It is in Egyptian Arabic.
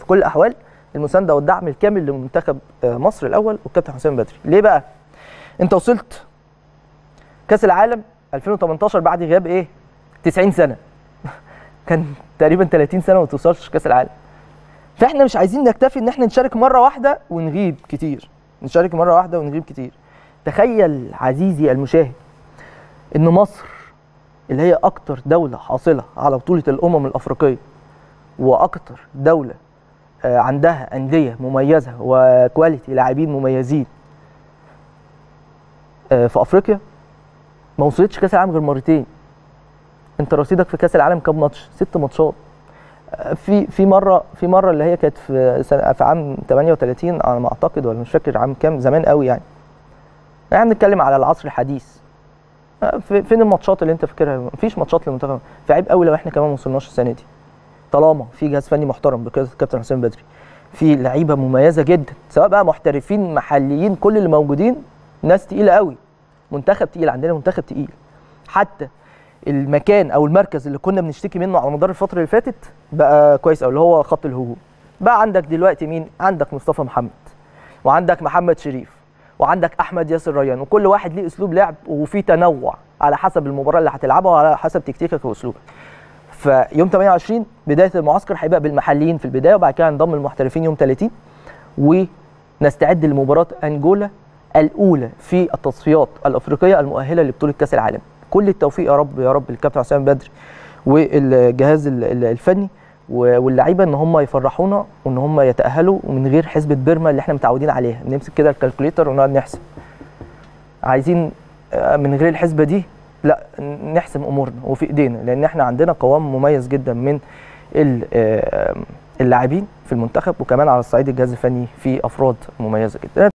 كل الاحوال المسانده والدعم الكامل لمنتخب آه، مصر الاول والكابتن حسام بدري ليه بقى انت وصلت كاس العالم 2018 بعد غياب ايه 90 سنه كان تقريبا 30 سنه ما توصلش كاس العالم فاحنا مش عايزين نكتفي ان احنا نشارك مره واحده ونغيب كتير نشارك مره واحده ونغيب كتير تخيل عزيزي المشاهد ان مصر اللي هي اكتر دوله حاصله على بطوله الامم الافريقيه واكتر دوله آه، عندها انديه مميزه وكواليتي لاعبين مميزين آه، في افريقيا ما وصلتش كاس العالم غير مرتين انت رصيدك في كاس العالم كام ماتش ست ماتشات آه، في في مره في مره اللي هي كانت في سنة في عام 38 على ما اعتقد ولا مش فاكر عام كام زمان قوي يعني يعني بنتكلم على العصر الحديث آه، في- فين الماتشات اللي انت فاكرها مفيش ماتشات للمنتخب فعيب قوي لو احنا كمان ما وصلناش السنه دي طالما في جهاز فني محترم بقياده الكابتن حسام بدري في لعيبه مميزه جدا سواء بقى محترفين محليين كل اللي موجودين ناس تقيله قوي منتخب تقيل عندنا منتخب تقيل حتى المكان او المركز اللي كنا بنشتكي منه على مدار الفتره اللي فاتت بقى كويس قوي اللي هو خط الهجوم بقى عندك دلوقتي مين عندك مصطفى محمد وعندك محمد شريف وعندك احمد ياسر ريان وكل واحد ليه اسلوب لعب وفي تنوع على حسب المباراه اللي هتلعبها وعلى حسب تكتيكك واسلوبك فيوم 28 بدايه المعسكر هيبقى بالمحليين في البدايه وبعد كده هنضم المحترفين يوم 30 ونستعد لمباراه انجولا الاولى في التصفيات الافريقيه المؤهله لبطوله كاس العالم كل التوفيق يا رب يا رب للكابتن حسام بدري والجهاز ال- ال- الفني و- واللعيبه ان هم يفرحونا وان هم يتاهلوا ومن غير حسبه بيرما اللي احنا متعودين عليها نمسك كده الكالكوليتر ونقعد نحسب عايزين آه، من غير الحسبه دي لا نحسم امورنا وفي ايدينا لان احنا عندنا قوام مميز جدا من ال- آه، اللاعبين في المنتخب وكمان على الصعيد الجهاز الفني في افراد مميزه جدا